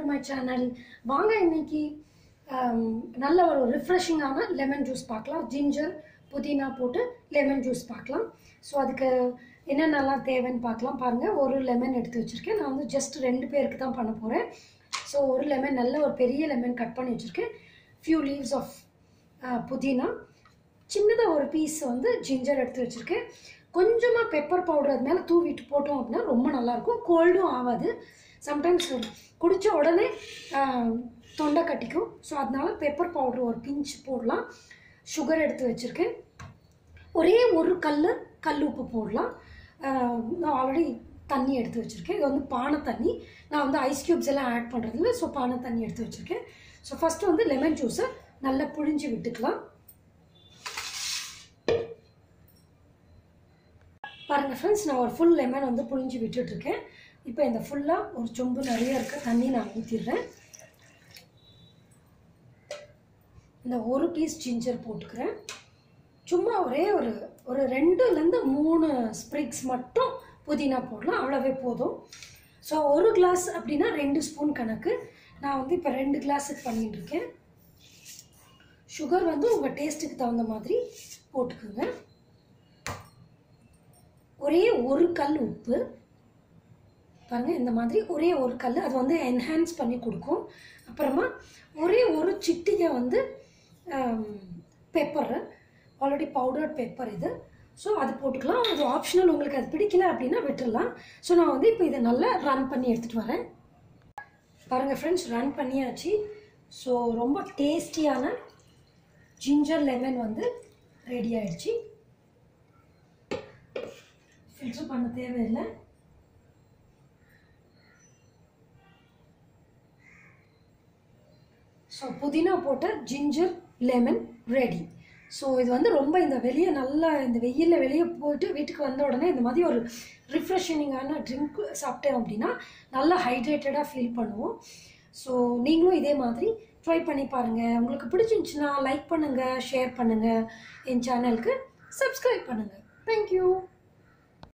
my channel வாங்க இன்னைக்கு ஆம், நல்ல ஒரு ரிஃப்ரெஷிங்கான லெமன் ஜூஸ் பார்க்கலாம் ஜிஞ்சர் புதினா போட்டு லெமன் ஜூஸ் பார்க்கலாம் ஸோ அதுக்கு என்னென்னலாம் தேவைன்னு பார்க்கலாம் பாருங்கள் ஒரு லெமன் எடுத்து வச்சுருக்கேன் நான் வந்து ஜஸ்ட் ரெண்டு பேருக்கு தான் பண்ண போகிறேன் ஸோ ஒரு லெமன் நல்ல ஒரு பெரிய லெமன் கட் பண்ணி வச்சுருக்கேன் ஃபியூ லீவ்ஸ் ஆஃப் புதினா சின்னதாக ஒரு பீஸ் வந்து ஜிஞ்சர் எடுத்து வச்சுருக்கேன் கொஞ்சமாக பெப்பர் பவுடர் அது மேலே தூவிட்டு போட்டோம் அப்படின்னா ரொம்ப நல்லாயிருக்கும் கோல்டும் ஆகாது சம்டைம்ஸ் குடித்த உடனே ஆஹ், தொண்டை கட்டிக்கும் ஸோ அதனால பெப்பர் பவுடர் ஒரு பிஞ்ச் போடலாம் சுகர் எடுத்து வச்சுருக்கேன் ஒரே ஒரு கல் கல் உப்பு போடலாம் ஆஹ், நான் ஆல்ரெடி தண்ணி எடுத்து வச்சுருக்கேன் இது வந்து பானை தண்ணி நான் வந்து ஐஸ் க்யூப்ஸ் எல்லாம் ஆட் பண்ணுறதில்ல ஸோ பானை தண்ணி எடுத்து வச்சுருக்கேன் ஸோ ஃபஸ்ட்டு வந்து லெமன் ஜூஸை நல்லா புழிஞ்சு விட்டுக்கலாம் பாருங்கள் ஃப்ரெண்ட்ஸ் நான் ஒரு ஃபுல் லெமன் வந்து புழிஞ்சு விட்டுட்ருக்கேன் இப்போ இந்த ஃபுல்லாக ஒரு சொம்பு நிறைய இருக்க தண்ணி நான் ஊற்றிடுறேன் இந்த ஒரு பீஸ் ஜிஞ்சர் போட்டுக்கிறேன் சும்மா ஒரே ஒரு ஒரு ரெண்டுலேருந்து மூணு ஸ்ப்ரிக்ஸ் மட்டும் புதினா போடலாம் அவ்வளோவே போதும் ஸோ ஒரு கிளாஸ் அப்படின்னா ரெண்டு ஸ்பூன் கணக்கு நான் வந்து இப்போ ரெண்டு கிளாஸுக்கு பண்ணிட்டு இருக்கேன் சுகர் வந்து உங்கள் டேஸ்ட்டுக்கு தகுந்த மாதிரி போட்டுக்கோங்க ஒரே ஒரு கல் உப்பு பாருங்க இந்த மாதிரி ஒரே ஒரு கல் அது வந்து என்ஹான்ஸ் பண்ணி கொடுக்கும் அப்புறமா ஒரே ஒரு சிட்டிகை வந்து பெப்பர் ஆல்ரெடி பவுடர்ட் பெப்பர் இது ஸோ அது போட்டுக்கலாம் அது ஆப்ஷனல் உங்களுக்கு அது பிடிக்கல அப்படின்னா விட்டுடலாம் ஸோ நான் வந்து இப்போ இதை நல்லா ரன் பண்ணி எடுத்துகிட்டு வரேன் பாருங்கள் ஃப்ரெண்ட்ஸ் ரன் பண்ணியாச்சு ஸோ ரொம்ப டேஸ்டியான ஜிஞ்சர் லெமன் வந்து ரெடி ஆயிடுச்சு ஃபில்டர் பண்ண தேவையில்லை ஸோ புதினா போட்ட ஜிஞ்சர் லெமன் ரெடி ஸோ இது வந்து ரொம்ப இந்த வெளியே நல்லா இந்த வெயிலில் வெளியே போயிட்டு வீட்டுக்கு வந்த உடனே இந்த மாதிரி ஒரு ரிஃப்ரெஷிங்கான ட்ரிங்க் சாப்பிட்டேன் அப்படின்னா நல்லா ஹைட்ரேட்டடாக ஃபீல் பண்ணுவோம் ஸோ நீங்களும் இதே மாதிரி ட்ரை பண்ணி பாருங்கள் உங்களுக்கு பிடிச்சிருந்துச்சுன்னா லைக் பண்ணுங்கள் ஷேர் பண்ணுங்கள் என் சேனலுக்கு சப்ஸ்கிரைப் பண்ணுங்கள் தேங்க்யூ